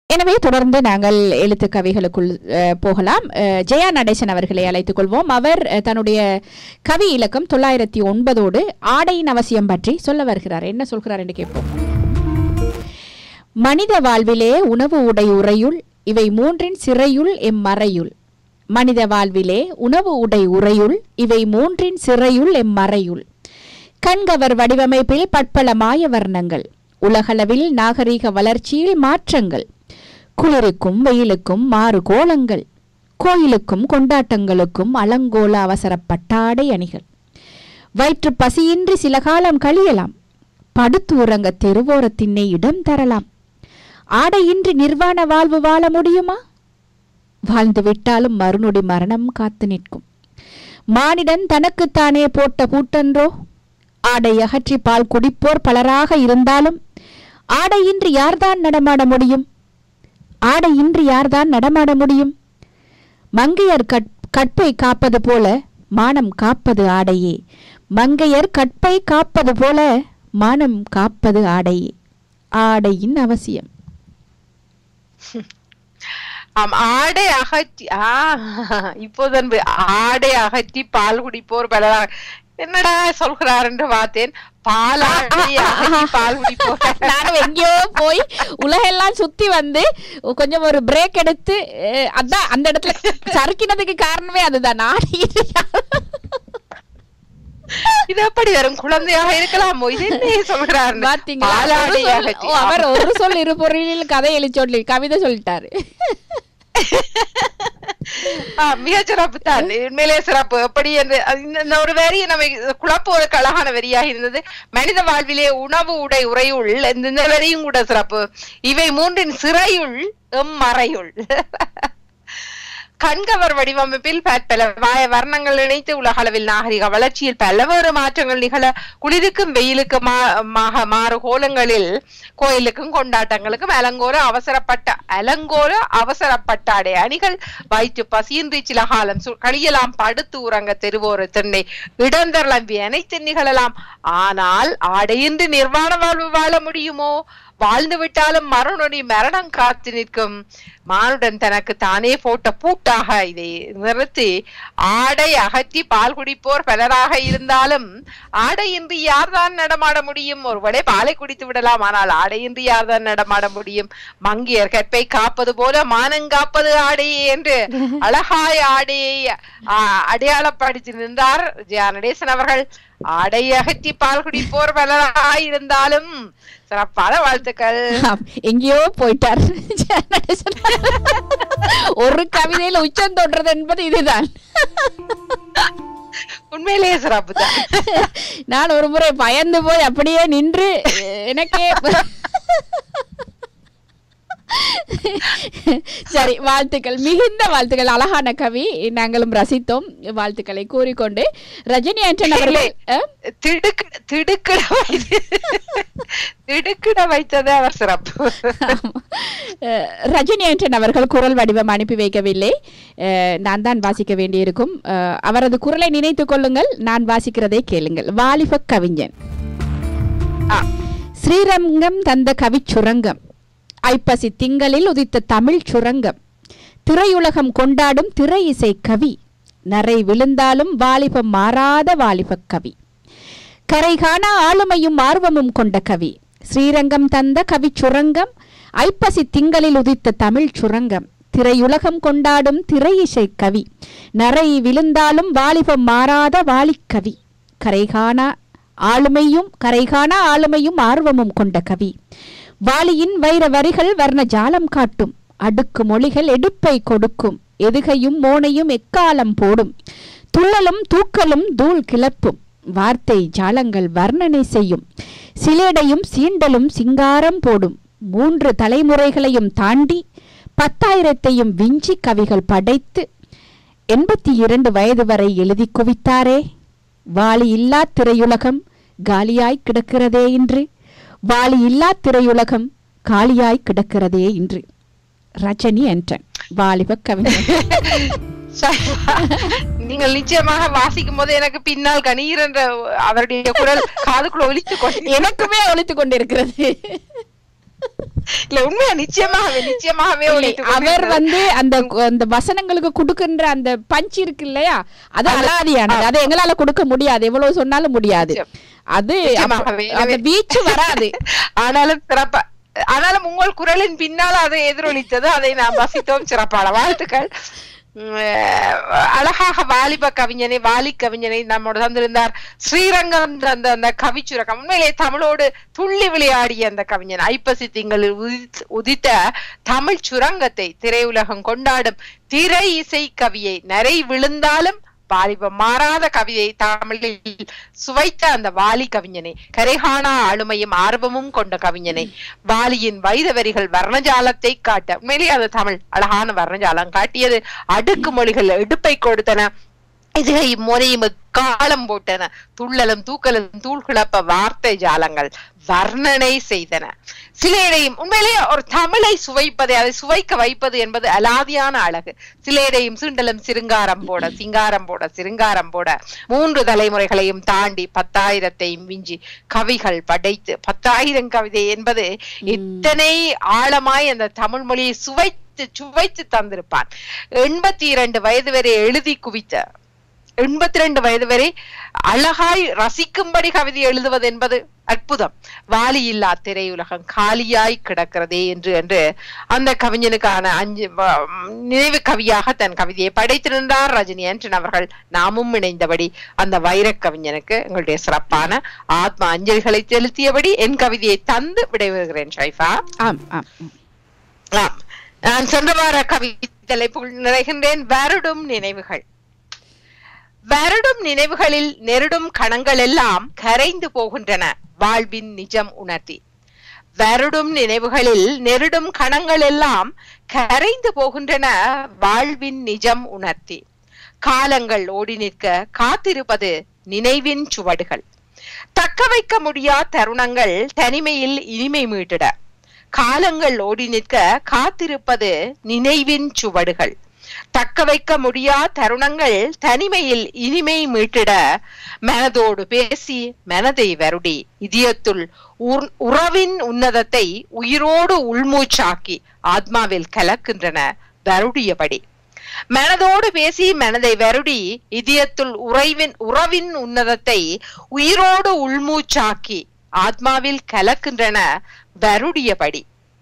எனவே தொடர்ந்து நாங்கள் எழுத்து கவிகளுக்குள் அஹ், போகலாம் அஹ், ஜெயா நடேசன் அவர்களை அழைத்துக் கொள்வோம் அவர் அஹ், தன்னுடைய கவி இலக்கம் தொள்ளாயிரத்தி ஒன்பதோடு ஆடையின் அவசியம் பற்றி சொல்ல வருகிறார் என்ன சொல்கிறார் என்று கேட்போம் மனித வாழ்விலே உணவு உடை உறையுள் இவை மூன்றின் சிறையுள் எம் மறையுள் மனித வாழ்விலே உணவு உடை உறையுள் இவை மூன்றின் சிறையுள் எம் மறையுள் கண்கவர் வடிவமைப்பில் பட்பல மாய வர்ணங்கள் உலகளவில் நாகரீக வளர்ச்சியில் மாற்றங்கள் குளிருக்கும் வெயிலுக்கும் மாறு கோலங்கள் கோயிலுக்கும் கொண்டாட்டங்களுக்கும் அலங்கோல அவசர பட்டாடை அணிகள் வயிற்று பசியின்றி சில காலம் கழியலாம் படுத்து உறங்க தெருவோரத்தின்னே இடம் தரலாம் ஆடையின்றி நிர்வாண வாழ்வு வாழ முடியுமா வாழ்ந்து விட்டாலும் மறுநொடி மரணம் காத்து நிற்கும் மானிடன் தனக்குத்தானே போட்ட பூட்டன்றோ ஆடை அகற்றி பால் குடிப்போர் பலராக இருந்தாலும் ஆடையின்றி யார்தான் நடமாட முடியும் ஆடையின்றி யார்தான் நடமாட முடியும் மங்கையர் கட் கற்பை காப்பது போல மானம் காப்பது ஆடையே மங்கையர் கற்பை காப்பது போல மானம் காப்பது ஆடையே ஆடையின் அவசியம் ஆம் ஆடை அகற்றி ஆ இப்போதன் வி- ஆடை அகற்றி பால் குடிப்போர் பலராக என்னடா சொல்கிறார் என்று பார்த்தேன் பால் ஆடை அகற்றி பால் குடிப்போர் நானும் எங்கேயோ போய் உலகெல்லாம் சுத்தி வந்து கொஞ்சம் ஒரு பிரேக் எடுத்து அஹ், அதான் அந்த இடத்துல சறுக்கினதுக்கு காரணமே அதுதான் ஆடையின்றி இது எப்படி வரும் குழந்தையாக இருக்கலாமோ இது என்ன சொல்கிறார் பாத்தீங்களா பால் ஒரு ஆடை சொல்- அகற்றி ஓ, அவர் ஒரு சொல் இரு பொருளில் கதை எழுதி சொல்லி கவிதை சொல்லிட்டாரு ஆ, மிக சிறப்பு தான் உண்மையிலே சிறப்பு எப்படி என்று அது இந்த- இந்த ஒரு வரி நம்ம குழப்பம் அழகான வரியாக இருந்தது மனித வாழ்விலே உணவு உடை உறையுள் இந்த இந்த வரியும் கூட சிறப்பு இவை மூன்றின் சிறையுள் எம் மறையுள் கண்கவர் வடிவமைப்பில் பற்பல வாய வர்ணங்கள் இணைத்து உலகளவில் நாகரிக வளர்ச்சியில் பல்வேறு மாற்றங்கள் நிகழ குளிருக்கும் வெயிலுக்கும் மா- மாக மாறு கோலங்களில் கோயிலுக்கும் கொண்டாட்டங்களுக்கும் அலங்கோர அவசரப்பட்ட அலங்கோர அவசரப்பட்டாடை அணிகள் வயிற்று பசியின்றி சில காலம் சு- கழியலாம் படுத்து உறங்க தெருவோர திண்ணை இடந்தரலாம் அனைத்து நிகழலாம் ஆனால் ஆடையின்றி நிர்வாண வாழ்வு வாழ முடியுமோ வாழ்ந்து விட்டாலும் மறுநொடி மரணம் காத்து நிற்கும் மானுடன் தனக்கு தானே போட்ட பூட்டாக இதை நிறுத்தி ஆடை அகற்றி பால் குடிப்போர் பலராக இருந்தாலும் ஆடையின்றி யார்தான் நடமாட முடியும் ஒருவேளை பாலை குடித்து விடலாம் ஆனால் ஆடையின்றி யார்தான் நடமாட முடியும் மங்கியர் கற்பை காப்பது போல மானம் காப்பது ஆடையே என்று அழகாய் ஆடையை ஆ, அடையாளப்படுத்தி நின்றார் ஜெயா நடேசன் அவர்கள் ஆடை அகற்றி பால் குடிப்போர் பலராக இருந்தாலும் சிறப்பான வாழ்த்துக்கள் ஆம், எங்கேயோ போயிட்டார் ஒரு கவிதையில உச்சம் தொடுறது என்பது இதுதான் உண்மையிலேயே சிறப்பு தான் நான் ஒரு முறை பயந்து போய் அப்படியே நின்று எனக்கே சரி வாழ்த்துக்கள் மிகுந்த வாழ்த்துக்கள் அழகான கவி நாங்களும் ரசித்தோம் வாழ்த்துக்களை கூறிக்கொண்டு ரஜினி ஆண்டன் அவர்கள் அஹ், திடுக்கு திடுக்கிட வைத்து திடுக்கிட வைத்தது அவர் சிறப்பு ஆமா. அஹ், ரஜினி ஆண்டன் அவர்கள் குரல் வடிவம் அனுப்பி வைக்கவில்லை அஹ், நான் தான் வாசிக்க வேண்டியிருக்கும் அஹ், அவரது குரலை நினைத்துக் கொள்ளுங்கள் நான் வாசிக்கிறதை கேளுங்கள் வாலிப கவிஞன் ஆ, ஸ்ரீரங்கம் தந்த கவிச் சுரங்கம் ஐப்பசி திங்களில் உதித்த தமிழ் சுரங்கம் திரையுலகம் கொண்டாடும் திரை இசை கவி நரை விழுந்தாலும் வாலிபம் மாறாத வாலிபக் கவி கரை காணா ஆளுமையும் ஆர்வமும் கொண்ட கவி ஸ்ரீரங்கம் தந்த கவிச் சுரங்கம் ஐப்பசி திங்களில் உதித்த தமிழ் சுரங்கம் திரையுலகம் கொண்டாடும் திரை இசை கவி நரை விழுந்தாலும் வாலிபம் மாறாத வாலிக்கவி கரைகாணா ஆளுமையும் கரைகாணா ஆளுமையும் ஆர்வமும் கொண்ட கவி வாலியின் வைர வரிகள் வர்ண ஜாலம் காட்டும் அடுக்கு மொழிகள் எடுப்பை கொடுக்கும் எதுகையும் மோனையும் எக்காலம் போடும் துள்ளலும் தூக்கலும் தூள் கிளப்பும் வார்த்தை ஜாலங்கள் வர்ணனை செய்யும் சிலேடையும் சீண்டலும் சிங்காரம் போடும் மூன்று தலைமுறைகளையும் தாண்டி பத்தாயிரத்தையும் விஞ்சி கவிகள் படைத்து எண்பத்தி இரண்டு வயது வரை எழுதி குவித்தாரே வாளி இல்லா திரையுலகம் காலியாய் கிடக்கிறதே இன்று வாளி இல்லா திரையுலகம் காலியாய் கிடக்கிறதே இன்று ரஜினி என்றன் வாலிப கவிஞன் சரி. நீங்கள் நிச்சயமாக வாசிக்கும் போது எனக்கு பின்னால் கணீர் என்ற அவருடைய குரல் காதுக்குள்ள ஒலித்துக் கொண்டு எனக்குமே ஒழித்துக் கொண்டிருக்கிறது இல்ல உண்மையா நிச்சயமாகவே நிச்சயமாகவே இல்லை, ஒலித்துக் அவர் கொண்டிருந்தது. வந்து அந்த அந்த வசனங்களுக்கு கொடுக்கின்ற அந்த பஞ்ச் இருக்கு இல்லையா அது அலாதியானது அதை எங்களால கொடுக்க முடியாது எவ்வளவு சொன்னாலும் முடியாது நிச்சயம். அது அப்ப- நிச்சயமாகவே. அந்த எனவே- வீச்சு வராது ஆனாலும் சிறப்பா ஆனாலும் உங்கள் குரலின் பின்னால் அதை எதிரொலித்தது அதை நாம் வசித்தோம் சிறப்பான வாழ்த்துக்கள் உம், அஹ், அழகாக வாலிப கவிஞனை வாலி கவிஞனை நம்மோடு தந்திருந்தார் ஸ்ரீரங்கம் தந்த அந்த கவிச்சுரகம் உண்மையிலே தமிழோடு துள்ளி விளையாடிய அந்த கவிஞன் ஐப்பசி திங்களில் உதித்- உதித்த தமிழ் சுரங்கத்தை திரையுலகம் கொண்டாடும் திரை இசை கவியை நரை விழுந்தாலும் வாலிபம் மாறாத கவிதை தமிழில் சுவைத்த அந்த வாலி கவிஞனை கரைகாணா ஆளுமையும் ஆர்வமும் கொண்ட கவிஞனை வாலியின் வைத வரிகள் வர்ணஜாலத்தை காட்ட உண்மையிலேயே அது தமிழ் அழகான வர்ணஜாலம் காட்டியது அடுக்கு மொழிகள் எடுப்பை கொடுத்தன இதுகை முறையும் காலம் போட்டன துள்ளலும் தூக்கலும் தூள் கிளப்ப வார்த்தை ஜாலங்கள் வர்ணனை செய்தன சிலையடையும் உண்மையிலேயே ஒரு தமிழை சுவைப்பதை அதை சுவைக்க வைப்பது என்பது அலாதியான அழகு சிலையடையும் சிண்டலும் சிருங்காரம் போட சிங்காரம் போட சிருங்காரம் போட மூன்று தலைமுறைகளையும் தாண்டி பத்தாயிரத்தையும் மிஞ்சி கவிகள் படைத்து பத்தாயிரம் கவிதை என்பது எத்தனை ஆழமாய் அந்த தமிழ் மொழியை சுவைத்து சுவைத்து தந்திருப்பான் எண்பத்தி இரண்டு வயது வரை எழுதி குவித்த எண்பத்தி ரெண்டு வயது வரை அழகாய் ரசிக்கும்படி கவிதை எழுதுவது என்பது அற்புதம் வாலி இல்லா திரையுலகம் காலியாய் கிடக்கிறதே என்று என்று அந்த கவிஞனுக்கான அஞ்சு வ- நினைவு கவியாக தன் கவிதையை படைத்திருந்தார் ரஜினி ஆண்டன் அவர்கள் நாமும் இணைந்தபடி அந்த வைரக் கவிஞனுக்கு எங்களுடைய சிறப்பான ஆத்ம அஞ்சலிகளை செலுத்தியபடி என் கவிதையை தந்து விடைபெறுகிறேன் ஷைஃபா ஆம் ஆம் ம். ஆம். நான் சென்ற வார கவிதை தலைப்புகள் நிறைகின்றேன் வருடும் நினைவுகள் வருடும் நினைவுகளில் நெருடும் கணங்கள் எல்லாம் கரைந்து போகின்றன வாழ்வின் நிஜம் உணர்த்தி வருடும் நினைவுகளில் நெருடும் கணங்கள் எல்லாம் கரைந்து போகின்றன வாழ்வின் நிஜம் உணர்த்தி காலங்கள் ஓடி நிற்க காத்திருப்பது நினைவின் சுவடுகள் தக்க வைக்க முடியா தருணங்கள் தனிமையில் இனிமை மீட்டிட காலங்கள் ஓடி நிற்க காத்திருப்பது நினைவின் சுவடுகள் தக்க வைக்க முடியா தருணங்கள் தனிமையில் இனிமை மீட்டிட மனதோடு பேசி மனதை வருடி இதயத்துள் உர்- உறவின் உன்னதத்தை உயிரோடு உள்மூச்சாக்கி ஆத்மாவில் கலக்கின்றன வருடியபடி மனதோடு பேசி மனதை வருடி இதயத்துள் உறைவின் உறவின் உன்னதத்தை உயிரோடு உள்மூச்சாக்கி ஆத்மாவில் கலக்கின்றன வருடியபடி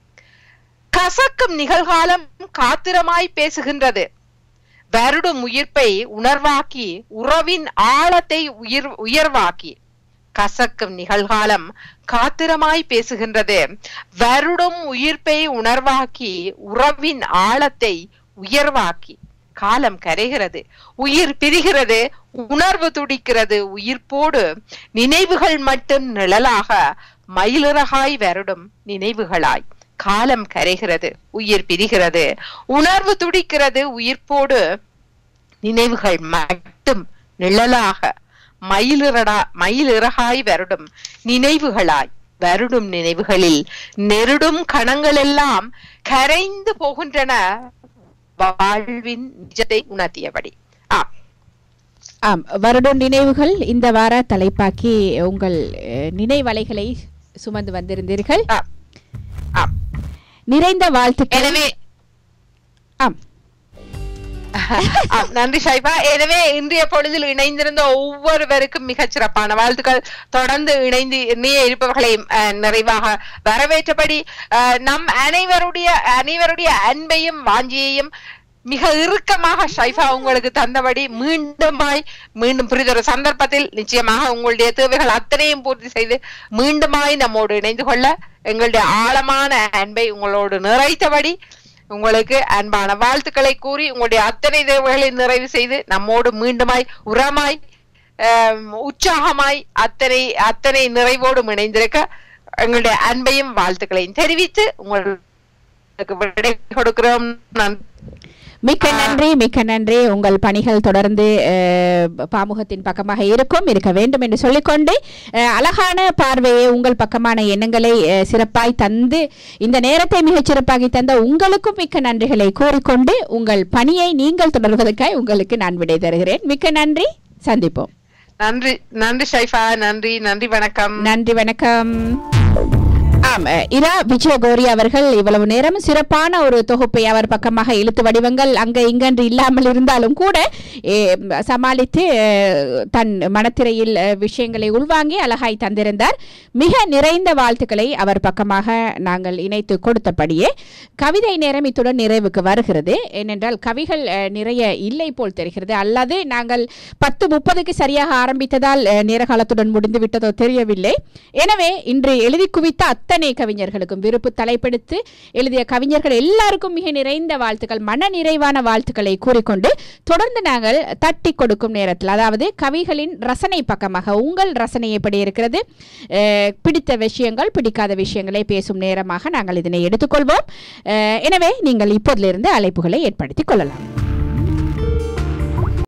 கசக்கும் நிகழ்காலம் காத்திரமாய் பேசுகின்றது வருடும் உயிர்ப்பை உணர்வாக்கி உறவின் ஆழத்தை உயிர் உயர்வாக்கி கசக்கும் நிகழ்காலம் காத்திரமாய் பேசுகின்றது வருடும் உயிர்ப்பை உணர்வாக்கி உறவின் ஆழத்தை உயர்வாக்கி காலம் கரைகிறது உயிர் பிரிகிறது உணர்வு துடிக்கிறது உயிர்ப்போடு நினைவுகள் மட்டும் நிழலாக மயிலிறகாய் வருடும் நினைவுகளாய் காலம் கரைகிறது உயிர் பிரிகிறது உணர்வு துடிக்கிறது உயிர்ப்போடு நினைவுகள் மட்டும் நிழலாக மயிலிறடா மயிலிறகாய் வருடும் நினைவுகளாய் வருடும் நினைவுகளில் நெருடும் கணங்கள் எல்லாம் கரைந்து போகின்றன வாழ்வின் நிஜத்தை உணர்த்தியபடி ஆ ஆம் வருடும் நினைவுகள் இந்த வார தலைப்பாக்கி உங்கள் அஹ், நினைவலைகளை சுமந்து வந்திருந்தீர்கள் ஆ ஆ நிறைந்த வாழ்த்துக்கள் எனவே ஆம் ஆம், நன்றி ஷைபா எனவே இன்றைய பொழுதில் இணைந்திருந்த ஒவ்வொருவருக்கும் மிகச் சிறப்பான வாழ்த்துக்கள் தொடர்ந்து இணைந்து இணைய இருப்பவர்களையும் அஹ், நிறைவாக வரவேற்றபடி அஹ், நம் அனைவருடைய அனைவருடைய அன்பையும் வாஞ்சியையும் மிக இறுக்கமாக ஷைஃபா உங்களுக்கு தந்தபடி மீண்டுமாய் மீண்டும் புரிதொரு சந்தர்ப்பத்தில் நிச்சயமாக உங்களுடைய தேவைகள் அத்தனையும் பூர்த்தி செய்து மீண்டுமாய் நம்மோடு இணைந்து கொள்ள எங்களுடைய ஆழமான அன்பை உங்களோடு நிறைத்தபடி உங்களுக்கு அன்பான வாழ்த்துக்களை கூறி உங்களுடைய அத்தனை தேவைகளை நிறைவு செய்து நம்மோடு மீண்டுமாய் உரமாய் ஆம், உற்சாகமாய் அத்தனை அத்தனை நிறைவோடும் இணைந்திருக்க எங்களுடைய அன்பையும் வாழ்த்துக்களையும் தெரிவித்து உங்களுக்கு விடை கொடுக்கிறோம் நன்றி மிக்க நன்றி மிக்க நன்றி உங்கள் பணிகள் தொடர்ந்து அஹ், பாமுகத்தின் பக்கமாக இருக்கும் இருக்க வேண்டும் என்று சொல்லிக்கொண்டு அஹ், அழகான பார்வையை உங்கள் பக்கமான எண்ணங்களை அஹ், சிறப்பாய் தந்து இந்த நேரத்தை மிகச் சிறப்பாகி தந்த உங்களுக்கும் மிக்க நன்றிகளை கூறிக்கொண்டு உங்கள் பணியை நீங்கள் தொடர்வதற்காக உங்களுக்கு நான் விடை தருகிறேன் மிக்க நன்றி சந்திப்போம் நன்றி நன்றி ஷைஃபா நன்றி நன்றி வணக்கம் நன்றி வணக்கம் ஆம் அஹ், இரா விஜயகோரி அவர்கள் இவ்வளவு நேரம் சிறப்பான ஒரு தொகுப்பை அவர் பக்கமாக எழுத்து வடிவங்கள் அங்க இங்கன்று இல்லாமல் இருந்தாலும் கூட ஏ, ம், சமாளித்து அஹ், தன் மனத்திரையில் அஹ், விஷயங்களை உள்வாங்கி அழகாய் தந்திருந்தார் மிக நிறைந்த வாழ்த்துக்களை அவர் பக்கமாக நாங்கள் இணைத்து கொடுத்தபடியே கவிதை நேரம் இத்துடன் நிறைவுக்கு வருகிறது ஏனென்றால் கவிகள் அஹ், நிறைய இல்லை போல் தெரிகிறது அல்லது நாங்கள் பத்து முப்பதுக்கு சரியாக ஆரம்பித்ததால் அஹ், நேர காலத்துடன் முடிந்து விட்டதோ தெரியவில்லை எனவே இன்று எழுதி குவித்த அத்தனை கவிஞர்களுக்கும் விருப்பு தலைப்பெடுத்து எழுதிய கவிஞர்கள் எல்லாருக்கும் மிக நிறைந்த வாழ்த்துக்கள் மன நிறைவான வாழ்த்துக்களை கூறிக்கொண்டு தொடர்ந்து நாங்கள் தட்டி கொடுக்கும் நேரத்தில் அதாவது கவிகளின் ரசனை பக்கமாக உங்கள் ரசனை எப்படி இருக்கிறது அஹ், பிடித்த விஷயங்கள் பிடிக்காத விஷயங்களை பேசும் நேரமாக நாங்கள் இதனை எடுத்துக்கொள்வோம் அஹ், எனவே நீங்கள் இப்போதிலிருந்து அழைப்புகளை ஏற்படுத்திக் கொள்ளலாம்